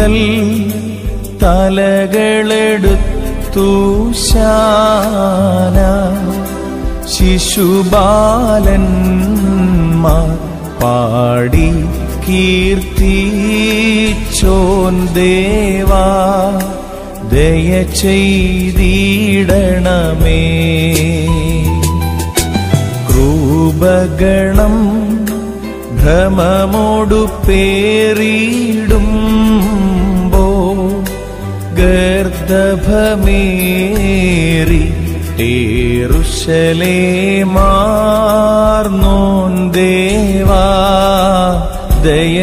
കൽ തലകളെടുത്തു ശാന ശിശുബാലന്മാർ പാടി കീർത്തിച്ചോൻ ദേവാ ദയ ചെയ്തിടണമേ ക്രൂപഗണം ഭ്രമമോടു പേറിയിടുമ്പോ ഗർദഭമേറി ഏറുശലേ മാർന്നോൻ ദേവാ ദയ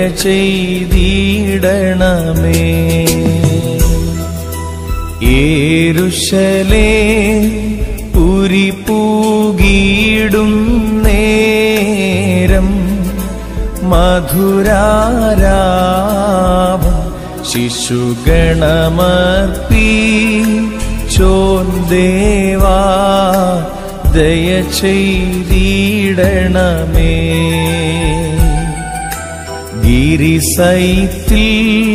ചെയ്തിടണമേ ഏരുശലേ പുരി പൂകിയിടും നേരം മധുരാരാവം ശിശുഗണമർപ്പി ചോൻ ദേവാ ദയ ചെയ്തിടണമേ ഗിരിസൈത്തിൽ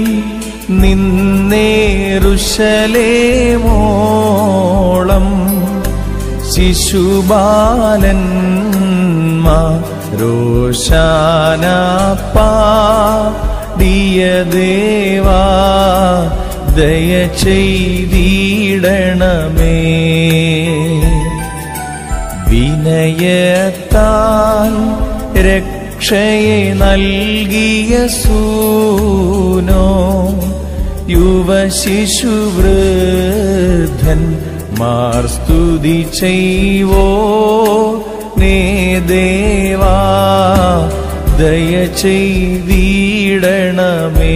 നിന്നേറുശലേമോളം ശിശുബാലന്മാ രോഷാന പാടിയ ദേവാ ദയ ചെയ്തിടണമേ വിനയത്താൽ രക്ഷയെ നൽകിയ സൂനോ യുവശിശുവൃദ്ധൻ മാർ സ്തുതി ചെയ്വോ നേ ദേവാ ദയ ചെയ്തിടണമേ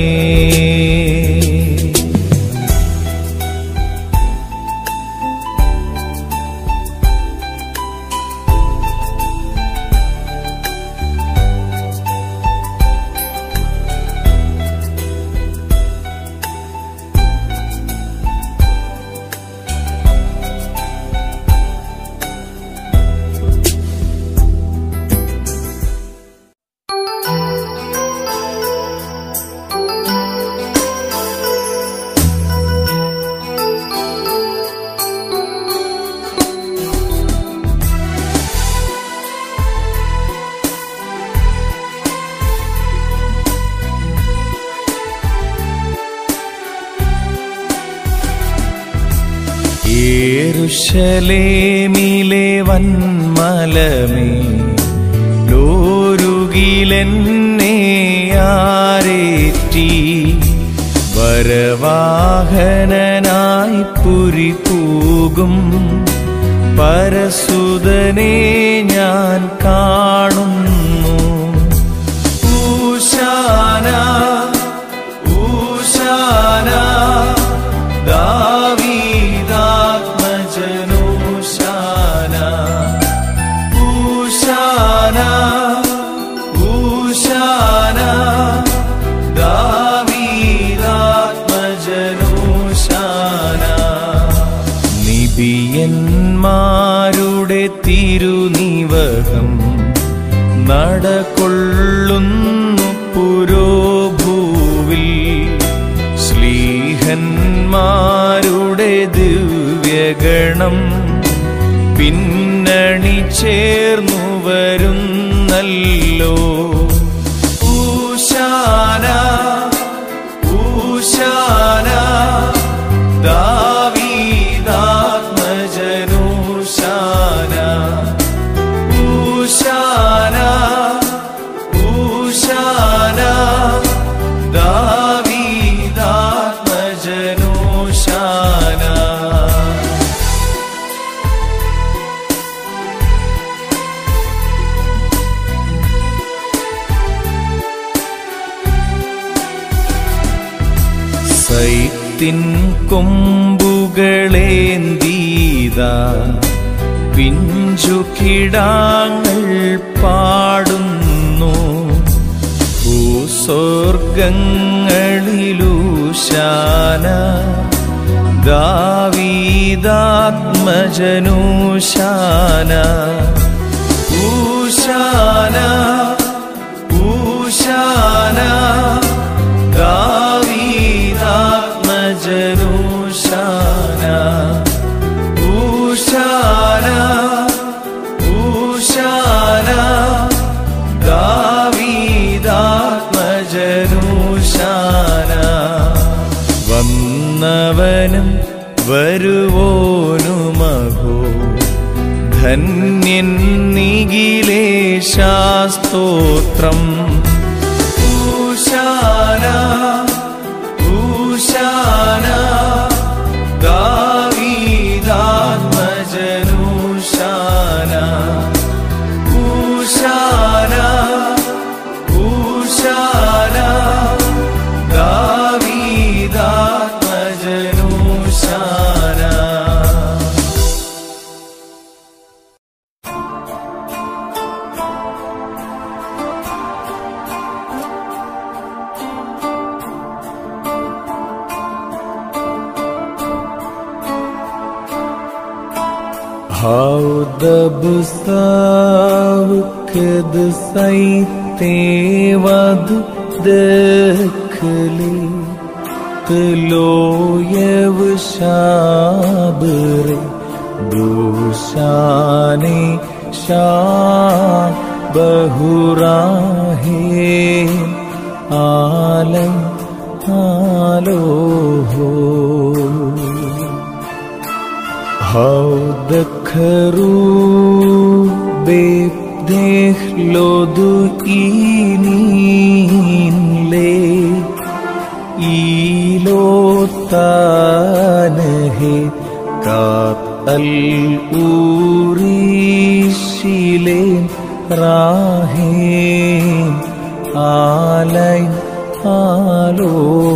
യേരുശലേമിലെ വന്മലമേ ലോരുകിലെന്നെ ആരേറ്റി വരവാഹനനായി പുരി പൂകും പരസുതനെ ഞാൻ കാണുന്നു ഊശാന ഊശാന ദാവീദാത്മജനൂശാന ഊശാന ഊശാന ദാവീദാത്മജനൂശാന നിബിയന്മാരുടെ തിരുനിവഹം നടകൊള്ളുന്നു പുരോഭൂവിൽ ശ്ലീഹന്മാരുടെ ദിവ്യഗണം പിന്നണി ചേർന്നു വരുന്നല്ലോ ഊശാന ഊശാന ദാവീദാത്മജനൂശാന ഊശാന ഊശാന ദാവീദാത്മജനൂശാന സൈത്തിൻ കൊമ്പുകളേന്തീത പിഞ്ചു കിടാങ്ങൾ പാടുന്നു ഭൂസ്വർഗങ്ങളിലൂശാന ദാവീദാത്മജനൂശാന ഊശാന ഊശാന ദാവീദാത്മജനൂശാന ഊശാന ഊശാന ദാവീദാത്മജനൂശാന വന്നവനും വരുവോനുമഹോ ധന്യൻ നിഖിലേശാസ്തോത്രം ഊശാന ഊശാന ദാവീദാത്മജനൂശാന ഊശാന ഊശാന ദാവീദാത്മജനൂശാന How the busav ked saite vad dekhli tloyev shabre dushane sha bahurahe alay alo How the kharu bep dekh lo du inin le ilo tan he kat al urishile rahe alay alo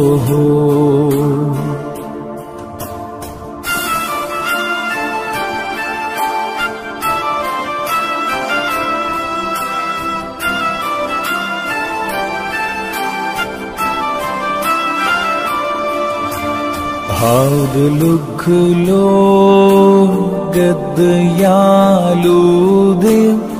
How the look lo gad yalu de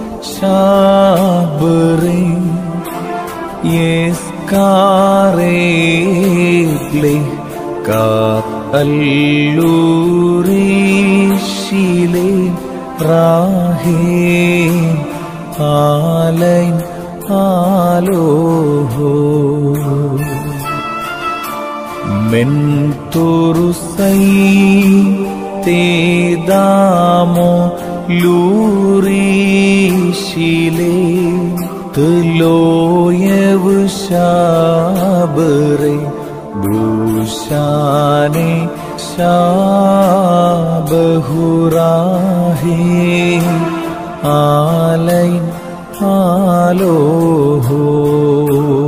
shabre yes kare ble kat alluri shile rahe alain alo Mentorusai te damo lurishile tloyev shabre dushane shabahurahe alain alo